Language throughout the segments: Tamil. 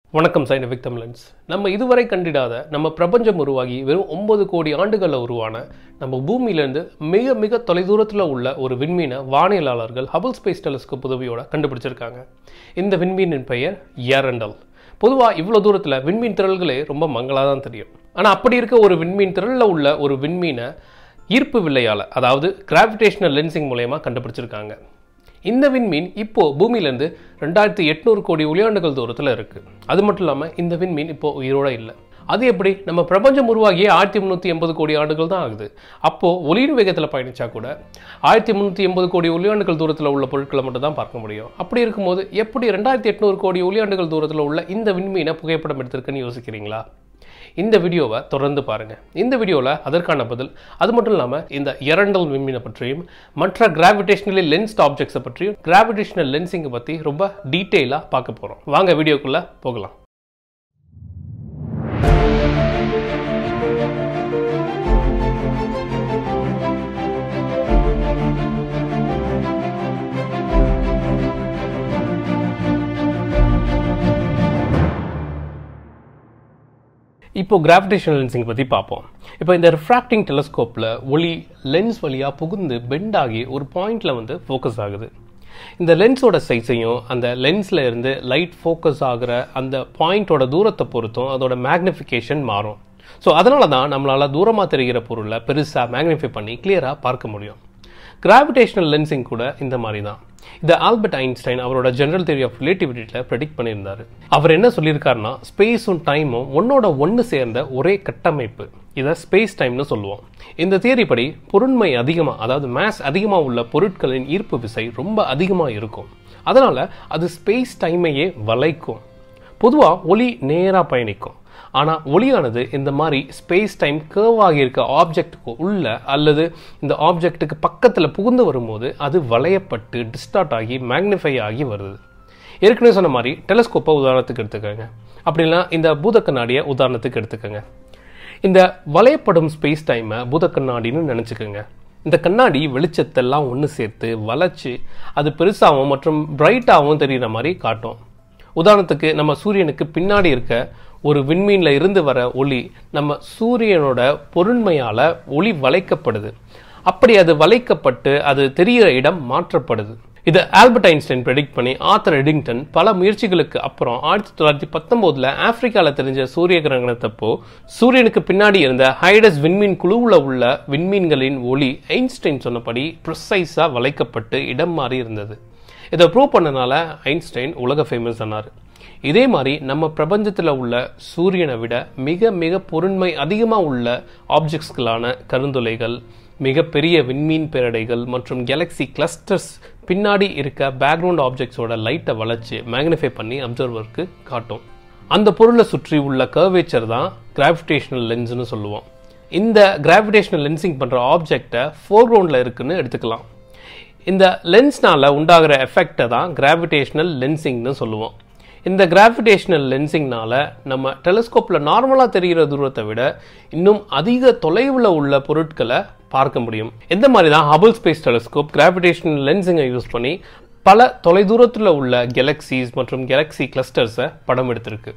வணக்கம் சயின்டிஃபிக் தமிழன்ஸ் நம்ம இதுவரை கண்டிடாத நம்ம பிரபஞ்சம் உருவாகி வெறும் ஒன்பது கோடி ஆண்டுகளில் உருவான நம்ம பூமியிலேருந்து மிக மிக தொலைதூரத்தில் உள்ள ஒரு விண்மீனை வானியலாளர்கள் ஹபிள் ஸ்பேஸ் டெலிஸ்கோப் உதவியோட கண்டுபிடிச்சிருக்காங்க இந்த விண்மீனின் பெயர் ஏரண்டல் பொதுவாக இவ்வளோ தூரத்தில் விண்மீன் திரள்களே ரொம்ப மங்களாக தான் தெரியும் ஆனால் அப்படி இருக்க ஒரு விண்மீன் திரளில் உள்ள ஒரு விண்மீனை ஈர்ப்பு வில்லையால் அதாவது கிராவிடேஷனல் லென்சிங் மூலயமா கண்டுபிடிச்சிருக்காங்க இந்த விண்மீன் இப்போ பூமியிலேருந்து ரெண்டாயிரத்தி எட்நூறு கோடி ஒளியாண்டுகள் தூரத்தில் இருக்குது அது மட்டும் இல்லாமல் இந்த விண்மீன் இப்போ உயிரோட இல்லை அது எப்படி நம்ம பிரபஞ்சம் உருவாகிய ஆயிரத்தி முந்நூற்றி எண்பது கோடி ஆண்டுகள் தான் ஆகுது அப்போது ஒளியின் வேகத்தில் பயணிச்சா கூட ஆயிரத்தி முந்நூற்றி எண்பது கோடி ஒளியாண்டுகள் தூரத்தில் உள்ள பொருட்களை மட்டும் தான் பார்க்க முடியும் அப்படி இருக்கும்போது எப்படி ரெண்டாயிரத்தி எட்நூறு கோடி ஒளியாண்டுகள் தூரத்தில் உள்ள இந்த விண்மீனை புகைப்படம் எடுத்திருக்குன்னு யோசிக்கிறீங்களா இந்த வீடியோவை தொடர்ந்து பாருங்கள் இந்த வீடியோவில் அதற்கான பதில் அது மட்டும் இல்லாமல் இந்த இரண்டல் விண்மீனை பற்றியும் மற்ற கிராவிடேஷனலி லென்ஸ்ட் ஆப்ஜெக்ட்ஸை பற்றியும் கிராவிடேஷனல் லென்சிங்கை பற்றி ரொம்ப டீட்டெயிலாக பார்க்க போகிறோம் வாங்க வீடியோக்குள்ளே போகலாம் இப்போ கிராவிடேஷனல் லென்சிங் பற்றி பார்ப்போம் இப்போ இந்த ரிஃப்ராக்டிங் டெலஸ்கோப்பில் ஒளி லென்ஸ் வழியாக புகுந்து பெண்ட் ஆகி ஒரு பாயிண்டில் வந்து ஃபோக்கஸ் ஆகுது இந்த லென்ஸோட சைஸையும் அந்த லென்ஸில் இருந்து லைட் ஃபோக்கஸ் ஆகிற அந்த பாயிண்டோட தூரத்தை பொறுத்தும் அதோட மேக்னிஃபிகேஷன் மாறும் ஸோ அதனால தான் நம்மளால் தூரமாக தெரிகிற பொருளை பெருசாக மேக்னிஃபை பண்ணி கிளியராக பார்க்க முடியும் கிராவிடேஷனல் லென்சிங் கூட இந்த மாதிரி தான் இதை ஆல்பர்ட் ஐன்ஸ்டைன் அவரோட ஜெனரல் தியரி ஆஃப் ரிலேட்டிவிட்டியில் ப்ரெடிக்ட் பண்ணியிருந்தாரு அவர் என்ன சொல்லியிருக்காருன்னா ஸ்பேஸும் டைமும் ஒன்னோட ஒன்று சேர்ந்த ஒரே கட்டமைப்பு இதை ஸ்பேஸ் டைம்னு சொல்லுவோம் இந்த தியரி படி பொருண்மை அதிகமாக அதாவது மேஸ் அதிகமாக உள்ள பொருட்களின் ஈர்ப்பு விசை ரொம்ப அதிகமாக இருக்கும் அதனால் அது ஸ்பேஸ் டைமையே வளைக்கும் பொதுவாக ஒளி நேராக பயணிக்கும் ஆனால் ஒளியானது இந்த மாதிரி ஸ்பேஸ் டைம் கேர்வ் ஆகியிருக்க ஆப்ஜெக்ட்டுக்கு உள்ள அல்லது இந்த ஆப்ஜெக்ட்டுக்கு பக்கத்தில் புகுந்து வரும்போது அது வளையப்பட்டு டிஸ்டார்ட் ஆகி மேக்னிஃபை ஆகி வருது ஏற்கனவே சொன்ன மாதிரி டெலஸ்கோப்பை உதாரணத்துக்கு எடுத்துக்கோங்க அப்படின்னா இந்த பூத கண்ணாடியை உதாரணத்துக்கு எடுத்துக்கோங்க இந்த வளையப்படும் ஸ்பேஸ் டைமை பூத கண்ணாடின்னு நினச்சிக்கோங்க இந்த கண்ணாடி வெளிச்சத்தெல்லாம் ஒன்று சேர்த்து வளைச்சு அது பெருசாகவும் மற்றும் பிரைட்டாகவும் தெரிகிற மாதிரி காட்டும் உதாரணத்துக்கு நம்ம சூரியனுக்கு பின்னாடி இருக்க ஒரு விண்மீனில் இருந்து வர ஒளி நம்ம சூரியனோட பொருண்மையால் ஒளி வளைக்கப்படுது அப்படி அது வளைக்கப்பட்டு அது தெரிகிற இடம் மாற்றப்படுது இது ஆல்பர்ட் ஐன்ஸ்டைன் ப்ரெடிக்ட் பண்ணி ஆத்தர் எடிங்டன் பல முயற்சிகளுக்கு அப்புறம் ஆயிரத்தி தொள்ளாயிரத்தி பத்தொம்போதில் ஆப்பிரிக்காவில் தெரிஞ்ச சூரிய கிரகணத்தப்போ சூரியனுக்கு பின்னாடி இருந்த ஹைடஸ் விண்மீன் குழுவில் உள்ள விண்மீன்களின் ஒளி ஐன்ஸ்டைன் சொன்னபடி ப்ரிசைஸாக வளைக்கப்பட்டு இடம் மாறி இருந்தது இதை ப்ரூவ் பண்ணனால ஐன்ஸ்டைன் உலக ஃபேமஸ் ஆனார் இதே மாதிரி நம்ம பிரபஞ்சத்தில் உள்ள சூரியனை விட மிக மிக பொருண்மை அதிகமாக உள்ள ஆப்ஜெக்ட்ஸ்களான கருந்துளைகள் மிகப்பெரிய விண்மீன் பேரடைகள் மற்றும் கேலக்ஸி கிளஸ்டர்ஸ் பின்னாடி இருக்க பேக்ரவுண்ட் ஆப்ஜெக்ட்ஸோட லைட்டை வளைச்சு மேக்னிஃபை பண்ணி அப்சர்வருக்கு காட்டும் அந்த பொருளை சுற்றி உள்ள கர்வேச்சர் தான் கிராவிடேஷனல் லென்ஸ்னு சொல்லுவோம் இந்த கிராவிடேஷனல் லென்சிங் பண்ணுற ஆப்ஜெக்டை ஃபோர்க்ரவுண்டில் இருக்குன்னு எடுத்துக்கலாம் இந்த லென்ஸ்னால் உண்டாகிற எஃபெக்டை தான் கிராவிடேஷனல் லென்சிங்னு சொல்லுவோம் இந்த கிராவிடேஷனல் லென்சிங்னால நம்ம டெலிஸ்கோப்பில் நார்மலாக தெரிகிற தூரத்தை விட இன்னும் அதிக தொலைவில் உள்ள பொருட்களை பார்க்க முடியும் எந்த மாதிரி தான் ஹபிள் ஸ்பேஸ் டெலிஸ்கோப் கிராவிடேஷனல் லென்சிங்கை யூஸ் பண்ணி பல தொலைதூரத்தில் உள்ள கெலக்சிஸ் மற்றும் கெலக்சி கிளஸ்டர்ஸை படம் எடுத்திருக்கு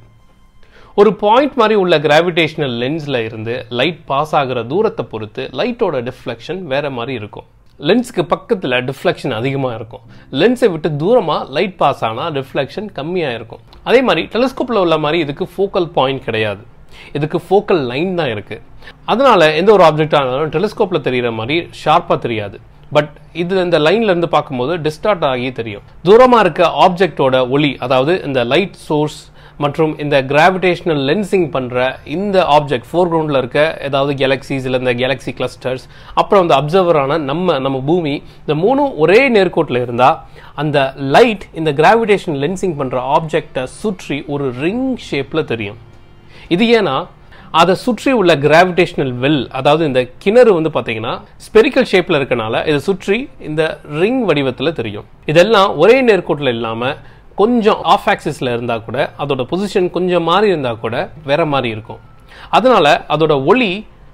ஒரு பாயிண்ட் மாதிரி உள்ள கிராவிடேஷனல் லென்ஸில் இருந்து லைட் பாஸ் ஆகிற தூரத்தை பொறுத்து லைட்டோட டிஃப்ளெக்ஷன் வேற மாதிரி இருக்கும் லென்ஸுக்கு பக்கத்தில் டிஃப்ளெக்ஷன் அதிகமாக இருக்கும் லென்ஸை விட்டு தூரமாக லைட் பாஸ் ஆனால் டிஃப்ளெக்ஷன் கம்மியாக இருக்கும் அதே மாதிரி டெலிஸ்கோப்பில் உள்ள மாதிரி இதுக்கு ஃபோக்கல் பாயிண்ட் கிடையாது இதுக்கு ஃபோக்கல் லைன் தான் இருக்குது அதனால எந்த ஒரு ஆப்ஜெக்டாக இருந்தாலும் டெலிஸ்கோப்பில் தெரிகிற மாதிரி ஷார்ப்பாக தெரியாது பட் இது இந்த லைன்ல இருந்து பார்க்கும்போது டிஸ்டார்ட் ஆகி தெரியும் தூரமாக இருக்க ஆப்ஜெக்டோட ஒளி அதாவது இந்த லைட் சோர்ஸ் மற்றும் இந்த கிராவிடேஷனல் லென்சிங் பண்ணுற இந்த ஆப்ஜெக்ட் ஃபோர்க்ரவுண்டில் இருக்க ஏதாவது கேலக்சிஸ் இல்லை இந்த கேலக்சி கிளஸ்டர்ஸ் அப்புறம் இந்த அப்சர்வரான நம்ம நம்ம பூமி இந்த மூணும் ஒரே நேர்கோட்டில் இருந்தால் அந்த லைட் இந்த கிராவிடேஷன் லென்சிங் பண்ணுற ஆப்ஜெக்டை சுற்றி ஒரு ரிங் ஷேப்பில் தெரியும் இது ஏன்னா அதை சுற்றி உள்ள கிராவிடேஷனல் வெல் அதாவது இந்த கிணறு வந்து பார்த்தீங்கன்னா ஸ்பெரிக்கல் ஷேப்பில் இருக்கனால இதை சுற்றி இந்த ரிங் வடிவத்தில் தெரியும் இதெல்லாம் ஒரே நேர்கோட்டில் இல்லாமல் கொஞ்சம் ஆஃப் ஆக்சிஸில் இருந்தால் கூட அதோட பொசிஷன் கொஞ்சம் மாறி இருந்தால் கூட வேற மாதிரி இருக்கும் அதனால அதோட ஒளி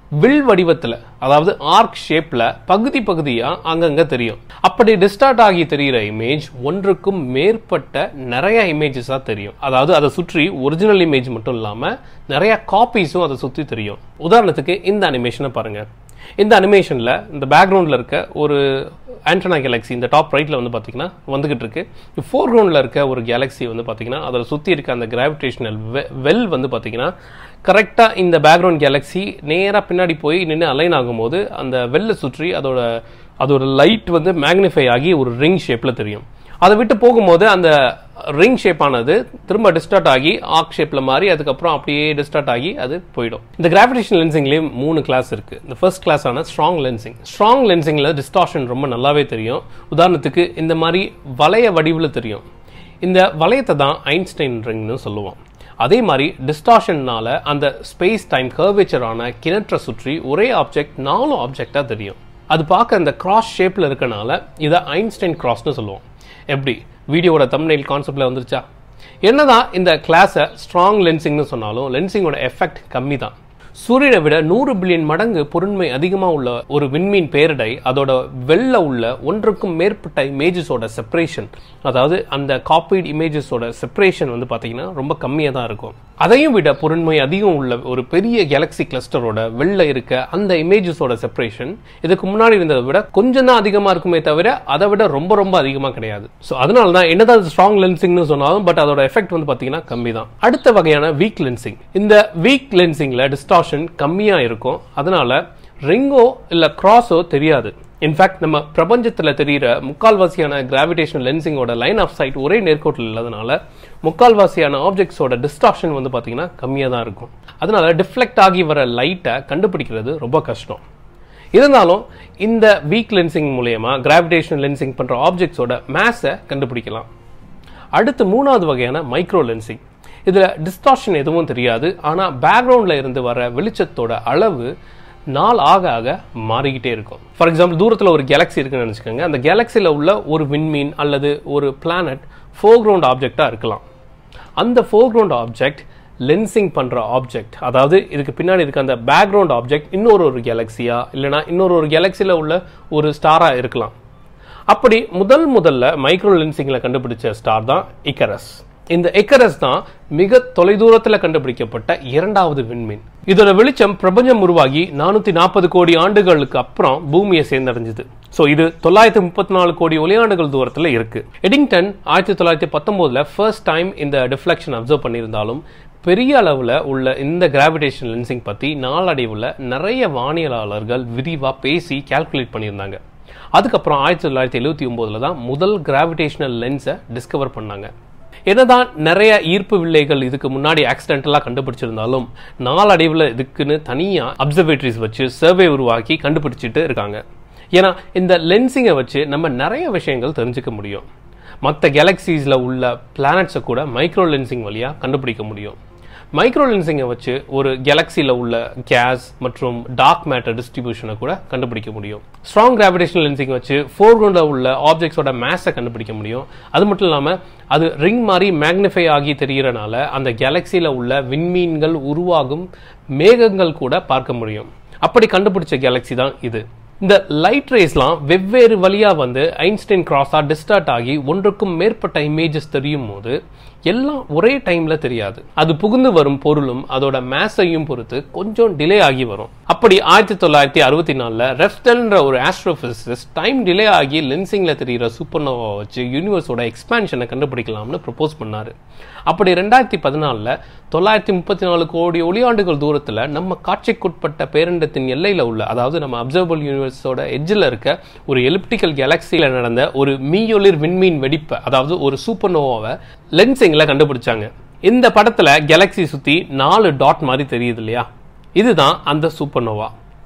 வில் வடிவத்துல அதாவது ஆர்க் ஷேப்ல பகுதி பகுதியா அங்கங்க தெரியும் அப்படி டிஸ்டார்ட் ஆகி தெரிகிற இமேஜ் ஒன்றுக்கும் மேற்பட்ட நிறைய இமேஜஸா தெரியும் அதாவது அதை சுற்றி ஒரிஜினல் இமேஜ் மட்டும் இல்லாம நிறைய காப்பீஸும் அதை சுற்றி தெரியும் உதாரணத்துக்கு இந்த அனிமேஷனை பாருங்க இந்த அனிமேஷனில் இந்த பேக்ரவுண்டில் இருக்க ஒரு ஆண்டனா கேலக்ஸி இந்த டாப் ரைட்டில் வந்து பார்த்தீங்கன்னா வந்துகிட்டு இருக்கு ஃபோர் கிரவுண்டில் இருக்க ஒரு கேலக்ஸி வந்து பார்த்தீங்கன்னா அதில் சுற்றி இருக்க அந்த கிராவிடேஷனல் வெல் வந்து பார்த்தீங்கன்னா கரெக்டாக இந்த பேக்ரவுண்ட் கேலக்ஸி நேராக பின்னாடி போய் நின்று அலைன் ஆகும்போது அந்த வெல்லை சுற்றி அதோட அதோட லைட் வந்து மேக்னிஃபை ஆகி ஒரு ரிங் ஷேப்பில் தெரியும் அதை விட்டு போகும்போது அந்த ரிங் ஷேப் ஆனது திரும்ப டிஸ்டார்ட் ஆகி ஆக் ஷேப்ல மாறி அதுக்கப்புறம் அப்படியே டிஸ்டார்ட் ஆகி அது போயிடும் இந்த கிராவிடேஷன் லென்சிங்லேயே மூணு கிளாஸ் இருக்கு இந்த ஃபர்ஸ்ட் கிளாஸ் ஆன ஸ்ட்ராங் லென்சிங் ஸ்ட்ராங் லென்சிங்ல டிஸ்டார்ஷன் ரொம்ப நல்லாவே தெரியும் உதாரணத்துக்கு இந்த மாதிரி வளைய வடிவில் தெரியும் இந்த வளையத்தை தான் ஐன்ஸ்டைன் ரிங்னு சொல்லுவோம் அதே மாதிரி டிஸ்டார்ஷன்னால அந்த ஸ்பேஸ் டைம் கர்வேச்சரான கிணற்றை சுற்றி ஒரே ஆப்ஜெக்ட் நாலு ஆப்ஜெக்டாக தெரியும் அது பார்க்க இந்த கிராஸ் ஷேப்பில் இருக்கனால இதை ஐன்ஸ்டைன் கிராஸ்னு சொல்லுவோம் எப்படி வீடியோவோட தம்னைல் கான்செப்டில் வந்துருச்சா என்னதான் இந்த கிளாஸை ஸ்ட்ராங் லென்சிங்னு சொன்னாலும் லென்சிங்கோட எஃபெக்ட் கம்மி தான் சூரியனை விட நூறு பில்லியன் மடங்கு பொருண்மை அதிகமாக உள்ள ஒரு விண்மீன் பேரடை அதோட வெள்ள உள்ள ஒன்றுக்கும் மேற்பட்ட இமேஜஸோட செப்பரேஷன் அதாவது அந்த காப்பீட் இமேஜஸோட செப்பரேஷன் வந்து பார்த்தீங்கன்னா ரொம்ப கம்மியாக தான் இருக்கும் அதையும் விட பொருண்மை அதிகம் உள்ள ஒரு பெரிய கேலக்ஸி கிளஸ்டரோட வெளில இருக்க அந்த இமேஜஸோட செப்பரேஷன் இதுக்கு முன்னாடி இருந்ததை விட கொஞ்சம் தான் அதிகமாக இருக்குமே தவிர அதை விட ரொம்ப ரொம்ப அதிகமாக கிடையாது ஸோ அதனால தான் என்னதான் ஸ்ட்ராங் லென்சிங்னு சொன்னாலும் பட் அதோட எஃபெக்ட் வந்து பார்த்தீங்கன்னா கம்மி தான் அடுத்த வகையான வீக் லென்சிங் இந்த வீக் லென்சிங்ல டிஸ்டார்ஷன் கம்மியாக இருக்கும் அதனால ரிங்கோ இல்லை கிராஸோ தெரியாது இன்ஃபேக்ட் நம்ம பிரபஞ்சத்தில் தெரிகிற முக்கால்வாசியான கிராவிடேஷன் லென்சிங்கோட லைன் ஆஃப் சைட் ஒரே நேர்கோட்டில் இல்லாதனால முக்கால்வாசியான ஆப்ஜெக்ட்ஸோட டிஸ்ட்ராக்ஷன் வந்து பார்த்தீங்கன்னா கம்மியாக தான் இருக்கும் அதனால டிஃப்ளெக்ட் ஆகி வர லைட்டை கண்டுபிடிக்கிறது ரொம்ப கஷ்டம் இருந்தாலும் இந்த வீக் லென்சிங் மூலயமா கிராவிடேஷன் லென்சிங் பண்ணுற ஆப்ஜெக்ட்ஸோட மேஸை கண்டுபிடிக்கலாம் அடுத்து மூணாவது வகையான மைக்ரோ லென்சிங் இதில் டிஸ்டார்ஷன் எதுவும் தெரியாது ஆனால் பேக்ரவுண்டில் இருந்து வர வெளிச்சத்தோட அளவு நாள் ஆக ஆக மாறிக்கிட்டே இருக்கும் ஃபார் எக்ஸாம்பிள் தூரத்தில் ஒரு கேலக்ஸி இருக்குன்னு நினச்சிக்கோங்க அந்த கேலக்ஸியில் உள்ள ஒரு விண்மீன் அல்லது ஒரு பிளானட் ஃபோர்க்ரவுண்ட் ஆப்ஜெக்டாக இருக்கலாம் அந்த ஃபோர்க்ரவுண்ட் ஆப்ஜெக்ட் லென்சிங் பண்ணுற ஆப்ஜெக்ட் அதாவது இதுக்கு பின்னாடி இருக்க அந்த பேக்ரவுண்ட் ஆப்ஜெக்ட் இன்னொரு ஒரு கேலக்ஸியா இல்லைனா இன்னொரு ஒரு கேலக்ஸியில் உள்ள ஒரு ஸ்டாராக இருக்கலாம் அப்படி முதல் முதல்ல மைக்ரோ லென்சிங்கில் கண்டுபிடிச்ச ஸ்டார் தான் இக்கரஸ் இந்த எக்கரஸ் தான் மிக தொலைதூரத்தில் கண்டுபிடிக்கப்பட்ட இரண்டாவது விண்மீன் இதோட வெளிச்சம் பிரபஞ்சம் உருவாகி நானூத்தி நாற்பது கோடி ஆண்டுகளுக்கு அப்புறம் பூமியை சேர்ந்தடைஞ்சது ஸோ இது தொள்ளாயிரத்தி முப்பத்தி நாலு கோடி ஒளியாண்டுகள் தூரத்தில் இருக்கு எடிங்டன் ஆயிரத்தி தொள்ளாயிரத்தி பத்தொன்பதுல ஃபர்ஸ்ட் டைம் இந்த டிஃப்ளெக்ஷன் அப்சர்வ் பண்ணியிருந்தாலும் பெரிய அளவில் உள்ள இந்த கிராவிடேஷன் லென்சிங் பற்றி நாளடைவில் நிறைய வானியலாளர்கள் விரிவாக பேசி கால்குலேட் பண்ணியிருந்தாங்க அதுக்கப்புறம் ஆயிரத்தி தொள்ளாயிரத்தி எழுபத்தி ஒம்போதில் தான் முதல் கிராவிடேஷனல் லென்ஸை டிஸ்கவர் பண்ணாங்க என்னதான் நிறைய ஈர்ப்பு வில்லைகள் இதுக்கு முன்னாடி ஆக்சிடென்டலாக கண்டுபிடிச்சிருந்தாலும் நாளடைவில் இதுக்குன்னு தனியாக அப்சர்வேட்டரிஸ் வச்சு சர்வே உருவாக்கி கண்டுபிடிச்சிட்டு இருக்காங்க ஏன்னா இந்த லென்சிங்கை வச்சு நம்ம நிறைய விஷயங்கள் தெரிஞ்சுக்க முடியும் மற்ற கேலக்சிஸில் உள்ள பிளானட்ஸை கூட மைக்ரோ லென்சிங் வழியாக கண்டுபிடிக்க முடியும் மைக்ரோ லென்சிங்கை வச்சு ஒரு கேலக்சியில் உள்ள கேஸ் மற்றும் டார்க் மேட்டர் டிஸ்ட்ரிபியூஷனை கூட கண்டுபிடிக்க முடியும் ஸ்ட்ராங் கிராவிடேஷன் லென்சிங் வச்சு ஃபோர்கிரவுண்டில் உள்ள ஆப்ஜெக்ட்ஸோட மேஸை கண்டுபிடிக்க முடியும் அது மட்டும் இல்லாமல் அது ரிங் மாதிரி மேக்னிஃபை ஆகி தெரிகிறனால அந்த கேலக்சியில் உள்ள விண்மீன்கள் உருவாகும் மேகங்கள் கூட பார்க்க முடியும் அப்படி கண்டுபிடிச்ச கேலக்சி தான் இது இந்த லைட் ரேஸ்லாம் வெவ்வேறு வழியா வந்து ஐன்ஸ்டைன் கிராஸா டிஸ்டார்ட் ஆகி ஒன்றுக்கும் மேற்பட்ட இமேஜஸ் தெரியும் போது எல்லாம் ஒரே டைம்ல தெரியாது அது புகுந்து வரும் பொருளும் அதோட மேஸையும் பொறுத்து கொஞ்சம் டிலே ஆகி வரும் அப்படி ஆயிரத்தி தொள்ளாயிரத்தி அறுபத்தி நாலுல ரெஃப்டல்ன்ற ஒரு ஆஸ்ட்ரோபிசிஸ்ட் டைம் டிலே ஆகி லென்சிங்ல தெரிகிற சூப்பர்னோவா வச்சு யூனிவர்ஸோட எக்ஸ்பான்ஷனை கண்டுபிடிக்கலாம்னு ப்ரப்போஸ் பண்ணாரு அப்படி ரெண்டாயிரத்தி பதினாலில் தொள்ளாயிரத்தி முப்பத்தி நாலு கோடி ஒளியாண்டுகள் தூரத்தில் நம்ம காட்சிக்குட்பட்ட பேரண்டத்தின் எல்லையில் உள்ள அதாவது நம்ம அப்சர்வபிள் யூனிவர்ஸோட எட்ஜில் இருக்க ஒரு எலிப்டிக்கல் கேலக்சியில் நடந்த ஒரு மீயொளிர் விண்மீன் வெடிப்பை அதாவது ஒரு சூப்பர்னோவாவை லென்சிங்கில் கண்டுபிடிச்சாங்க இந்த படத்தில் கேலக்ஸி சுற்றி நாலு டாட் மாதிரி தெரியுது இல்லையா இதுதான் அந்த சூப்பர்னோவா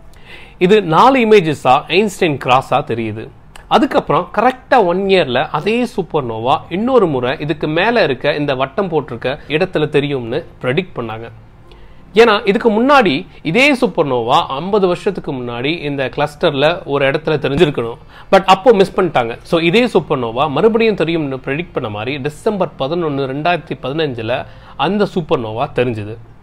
இது நாலு இமேஜஸாக ஐன்ஸ்டைன் கிராஸாக தெரியுது அதுக்கப்புறம் கரெக்டாக ஒன் இயரில் அதே சூப்பர் நோவா இன்னொரு முறை இதுக்கு மேலே இருக்க இந்த வட்டம் போட்டிருக்க இடத்துல தெரியும்னு ப்ரெடிக்ட் பண்ணாங்க ஏன்னா இதுக்கு முன்னாடி இதே சூப்பர் நோவா ஐம்பது வருஷத்துக்கு முன்னாடி இந்த கிளஸ்டரில் ஒரு இடத்துல தெரிஞ்சிருக்கணும் பட் அப்போ மிஸ் பண்ணிட்டாங்க ஸோ இதே சூப்பர் நோவா மறுபடியும் தெரியும்னு ப்ரெடிக்ட் பண்ண மாதிரி டிசம்பர் பதினொன்று ரெண்டாயிரத்தி பதினஞ்சில் அந்த சூப்பர் நோவா தெரிஞ்சுது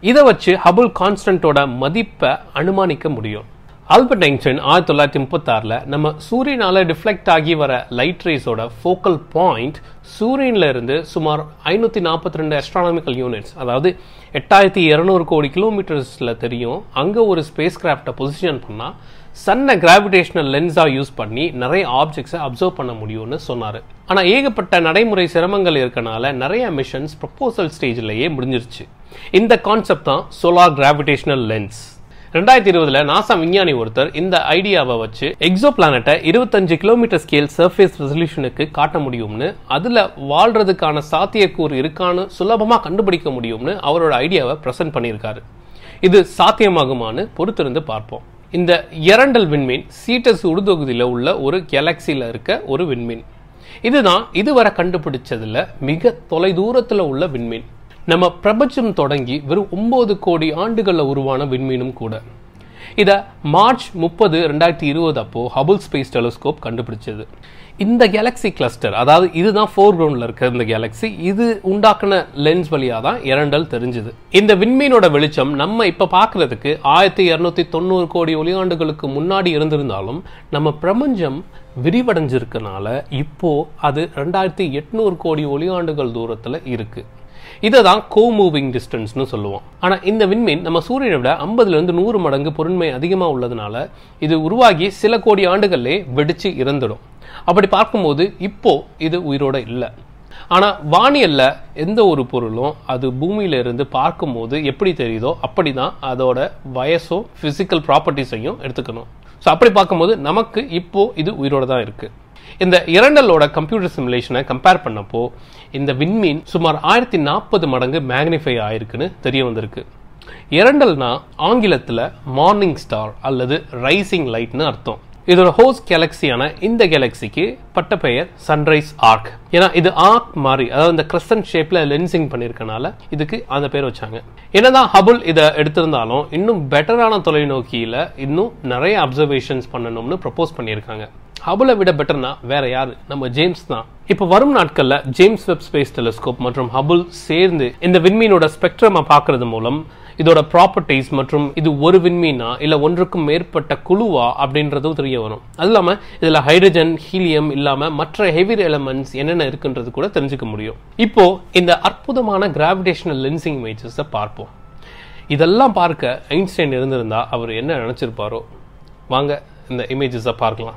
இதை வச்சு ஹபுல் கான்ஸ்டன்ட்டோட மதிப்பை அனுமானிக்க முடியும் ஆல்பர்ட் ஐன்ஸ்டைன் ஆயிரத்தி தொள்ளாயிரத்தி முப்பத்தாறில் நம்ம சூரியனால டிஃப்ளெக்ட் ஆகி வர லைட் ரேஸோட ஃபோக்கல் பாயிண்ட் சூரியன்ல இருந்து சுமார் ஐநூற்றி நாற்பத்தி ரெண்டு அஸ்ட்ரானமிக்கல் யூனிட்ஸ் அதாவது எட்டாயிரத்தி இரநூறு கோடி கிலோமீட்டர்ஸில் தெரியும் அங்கே ஒரு ஸ்பேஸ் கிராஃப்டை பொசிஷன் பண்ணால் சன்னை கிராவிடேஷனல் லென்ஸாக யூஸ் பண்ணி நிறைய ஆப்ஜெக்ட்ஸை அப்சர்வ் பண்ண முடியும்னு சொன்னார் ஆனால் ஏகப்பட்ட நடைமுறை சிரமங்கள் இருக்கனால நிறைய மிஷன்ஸ் ப்ரப்போசல் ஸ்டேஜ்லேயே முடிஞ்சிருச்சு இந்த கான்செப்ட் தான் சோலார் கிராவிடேஷனல் லென்ஸ் ரெண்டாயிரத்தி இருபதுல நாசா விஞ்ஞானி ஒருத்தர் இந்த ஐடியாவை வச்சு எக்ஸோ பிளானட்டை இருபத்தஞ்சு கிலோமீட்டர் ஸ்கேல் சர்ஃபேஸ் ரெசல்யூஷனுக்கு காட்ட முடியும்னு அதுல வாழ்றதுக்கான சாத்தியக்கூறு இருக்கான்னு சுலபமா கண்டுபிடிக்க முடியும்னு அவரோட ஐடியாவை பிரசன்ட் பண்ணியிருக்காரு இது சாத்தியமாகுமான்னு பொறுத்திருந்து பார்ப்போம் இந்த இரண்டல் விண்மீன் சீட்டஸ் உடுதொகுதியில் உள்ள ஒரு கேலக்சியில் இருக்க ஒரு விண்மீன் இதுதான் இதுவரை கண்டுபிடிச்சதுல மிக தொலைதூரத்தில் உள்ள விண்மீன் நம்ம பிரபஞ்சம் தொடங்கி வெறும் ஒன்பது கோடி ஆண்டுகளில் உருவான விண்மீனும் கூட இதை மார்ச் முப்பது ரெண்டாயிரத்தி இருபது அப்போ ஹபுல் ஸ்பேஸ் டெலிஸ்கோப் கண்டுபிடிச்சது இந்த கேலக்ஸி கிளஸ்டர் அதாவது இதுதான் ஃபோர் கிரவுண்டில் இருக்க இந்த கேலக்ஸி இது உண்டாக்குன லென்ஸ் வழியாக தான் இரண்டல் தெரிஞ்சுது இந்த விண்மீனோட வெளிச்சம் நம்ம இப்போ பார்க்கறதுக்கு ஆயிரத்தி இரநூத்தி தொண்ணூறு கோடி ஒளியாண்டுகளுக்கு முன்னாடி இருந்திருந்தாலும் நம்ம பிரபஞ்சம் விரிவடைஞ்சிருக்கனால இப்போ அது ரெண்டாயிரத்தி எட்நூறு கோடி ஒளியாண்டுகள் தூரத்தில் இருக்கு இதை தான் கோ மூவிங் டிஸ்டன்ஸ்னு சொல்லுவோம் ஆனால் இந்த விண்மீன் நம்ம சூரியனை விட ஐம்பதுலேருந்து நூறு மடங்கு பொருண்மை அதிகமாக உள்ளதுனால இது உருவாகி சில கோடி ஆண்டுகள்லே வெடிச்சு இறந்துடும் அப்படி பார்க்கும்போது இப்போ இது உயிரோட இல்லை ஆனால் வானியல்ல எந்த ஒரு பொருளும் அது பூமியில இருந்து பார்க்கும்போது எப்படி தெரியுதோ அப்படி தான் அதோட வயசோ ஃபிசிக்கல் ப்ராப்பர்ட்டிஸையும் எடுத்துக்கணும் ஸோ அப்படி பார்க்கும்போது நமக்கு இப்போ இது உயிரோட தான் இருக்கு இந்த இரண்டலோட கம்ப்யூட்டர் சிமுலேஷனை கம்பேர் பண்ணப்போ இந்த விண்மீன் சுமார் ஆயிரத்தி நாற்பது மடங்கு மேக்னிஃபை ஆயிருக்குன்னு தெரிய வந்திருக்கு இரண்டல்னா ஆங்கிலத்தில் மார்னிங் ஸ்டார் அல்லது ரைசிங் லைட்னு அர்த்தம் இதோட ஹோஸ்ட் கேலக்சியான இந்த கேலக்சிக்கு பட்ட பெயர் சன்ரைஸ் ஆர்க் ஏன்னா இது ஆர்க் மாதிரி அதாவது இந்த கிறிஸ்டன் ஷேப்ல லென்சிங் பண்ணியிருக்கனால இதுக்கு அந்த பேர் வச்சாங்க என்னதான் ஹபுல் இதை எடுத்திருந்தாலும் இன்னும் பெட்டரான தொலைநோக்கியில இன்னும் நிறைய அப்சர்வேஷன்ஸ் பண்ணணும்னு ப்ரப்போஸ் பண்ணியிருக்காங்க ஹபுலை விட பெட்டர்னா வேற யாரு நம்ம ஜேம்ஸ் தான் இப்போ வரும் நாட்கள்ல ஜேம்ஸ் வெப் ஸ்பேஸ் டெலிஸ்கோப் மற்றும் ஹபுல் சேர்ந்து இந்த விண்மீனோட ஸ்பெக்ட்ரமை பார்க்கறது மூலம் இதோட ப்ராப்பர்ட்டிஸ் மற்றும் இது ஒரு விண்மீனா இல்ல ஒன்றுக்கும் மேற்பட்ட குழுவா அப்படின்றதும் தெரிய வரும் அது இல்லாம இதுல ஹைட்ரஜன் ஹீலியம் இல்லாம மற்ற ஹெவி எலமெண்ட்ஸ் என்னென்ன இருக்குன்றது கூட தெரிஞ்சுக்க முடியும் இப்போ இந்த அற்புதமான கிராவிடேஷனல் லென்சிங் இமேஜஸை பார்ப்போம் இதெல்லாம் பார்க்க ஐன்ஸ்டைன் இருந்திருந்தா அவர் என்ன நினைச்சிருப்பாரோ வாங்க இந்த இமேஜஸை பார்க்கலாம்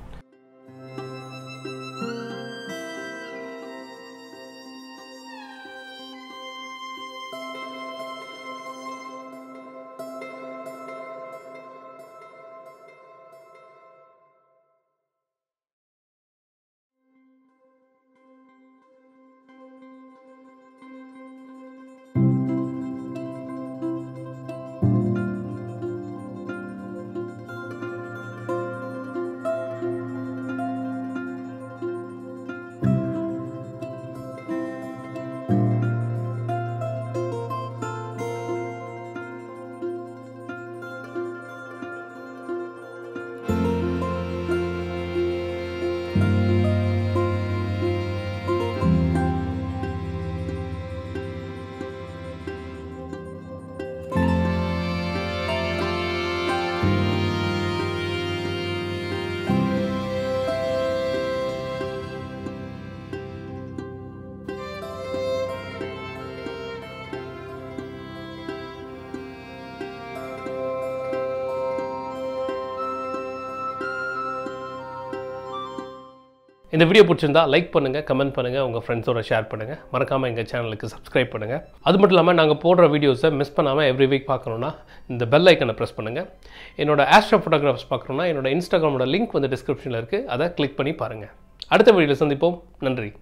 இந்த வீடியோ பிடிச்சிருந்தா லைக் பண்ணுங்க கமெண்ட் பண்ணுங்க உங்க ஃப்ரெண்ட்ஸோட ஷேர் பண்ணுங்க மறக்காம எங்க சேனலுக்கு சப்ஸ்கிரைப் பண்ணுங்க அது மட்டும் இல்லாமல் நாங்கள் போடுற வீடியோஸை மிஸ் பண்ணாமல் எவ்ரி வீக் பார்க்கணுன்னா இந்த பெல் ஐக்கனை ப்ரெஸ் பண்ணுங்க என்னோட ஆஸ்ட்ரோ ஃபோட்டோகிராஃப்ஸ் பார்க்கணுன்னா என்னோட இன்ஸ்டாகிராமோட லிங்க் வந்து டிஸ்கிரிப்ஷனில் இருக்கு அதை கிளிக் பண்ணி பாருங்க அடுத்த வீடியோவில் சந்திப்போம் நன்றி